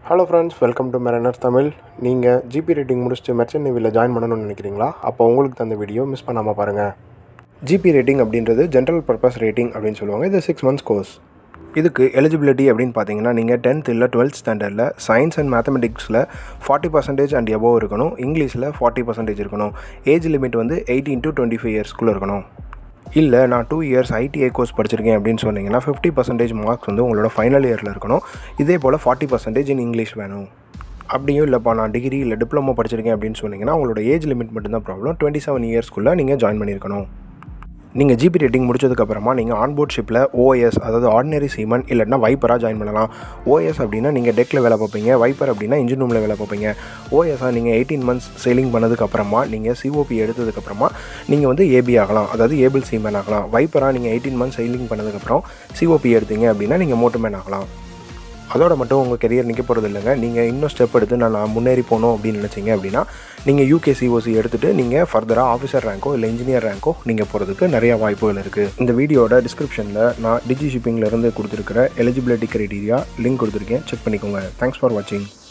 hello friends welcome to mariner Tamil நீங்கள் GP rating முடிச்சுட்டு merchant நேவியில் ஜாயின் பண்ணணும்னு நினைக்கிறீங்களா அப்போ உங்களுக்கு தந்த வீடியோ மிஸ் பண்ணாமல் பாருங்கள் ஜிபி ரேட்டிங் அப்படின்றது ஜென்ரல் பர்பஸ் ரேட்டிங் அப்படின்னு சொல்லுவாங்க இது சிக்ஸ் மந்த்ஸ் கோர்ஸ் இதுக்கு எலிஜிபிலிட்டி அப்படின்னு பார்த்தீங்கன்னா நீங்கள் டென்த் இல்லை டுவெல்த் ஸ்டாண்டர்டில் சயின்ஸ் அண்ட் மேத்தமெட்டிக்ஸில் ஃபார்ட்டி பர்சன்டேஜ் அண்ட் எபோவ் இருக்கணும் இங்கிலீஷில் ஃபார்ட்டி பர்சன்டேஜ் இருக்கணும் ஏஜ் லிமிட் வந்து எயிட்டீன் டு டுவெண்ட்டி ஃபைவ் இயர்ஸ்க்குள்ளே இருக்கணும் இல்லை நான் டூ இயர்ஸ் ஐடிஐ கோர்ஸ் படிச்சிருக்கேன் அப்படின்னு சொன்னீங்கன்னா ஃபிஃப்டி பர்சன்டேஜ் மார்க்ஸ் வந்து உங்களோட ஃபைனல் இயரில் இருக்கணும் இதே போல் ஃபார்ட்டி பர்சன்டேஜ் இன் இங்கிலீஷ் வேணும் அப்படியும் இல்லைப்பா நான் டிகிரி இல்லை டிப்ளமோ படிச்சிருக்கேன் அப்படின்னு சொன்னீங்கன்னா உங்களோட ஏஜ் லிமிட் மட்டும்தான் ப்ராப்ளம் டுவெண்ட்டி செவன் இயர்ஸ்க்குள்ளே நீங்கள் ஜாயின் பண்ணியிருக்கணும் நீங்கள் ஜிபி ரேட்டிங் முடிச்சதுக்கப்புறமா நீங்கள் ஆன்போர்ட் ஷிப்பில் ஓஎஸ் அதாவது ஆர்டினரி சீமன் இல்லைன்னா வைப்பராக ஜாயின் பண்ணலாம் ஓஎஸ் அப்படின்னா நீங்கள் டெக்கில் வேலை பார்ப்பீங்க வைப்பர் அப்படின்னா இன்ஜின் ரூமில் வேலை பார்ப்பீங்க ஓஎஸ்ஸாக நீங்கள் எயிட்டீன் மந்த்ஸ் செயிலிங் பண்ணதுக்கப்புறமா நீங்கள் சிஓபி எடுத்ததுக்கப்புறமா நீங்கள் வந்து ஏபி ஆகலாம் அதாவது ஏபிள் சீமன் ஆகலாம் வைப்பராக நீங்கள் எயிட்டீன் மந்த்ஸ் செயிலிங் பண்ணதுக்கப்புறம் சிஓபி எடுத்தீங்க அப்படின்னா நீங்கள் மோட்டர்மேன் ஆகலாம் அதோட மட்டும் உங்கள் கெரியர் நிற்க போகிறது இல்லைங்க நீங்கள் இன்னும் ஸ்டெப் எடுத்து நான் நான் முன்னேறி போகணும் அப்படின்னு நினச்சிங்க அப்படின்னா நீங்கள் யூகேசிஓசி எடுத்துகிட்டு நீங்கள் ஃபர்தராக ஆஃபீஸர் ரேங்கோ இல்லை இன்ஜினியர் ரேங்கோ நீங்கள் போகிறதுக்கு நிறைய வாய்ப்புகள் இருக்குது இந்த வீடியோட டிஸ்கிரிப்ஷனில் நான் டிஜி ஷிப்பிங்லேருந்து கொடுத்துருக்கிற எலிஜிபிலிட்டி க்ரைட்டீரியா லிங்க் கொடுத்துருக்கேன் செக் பண்ணிக்கோங்க தேங்க்ஸ் ஃபார் வாட்சிங்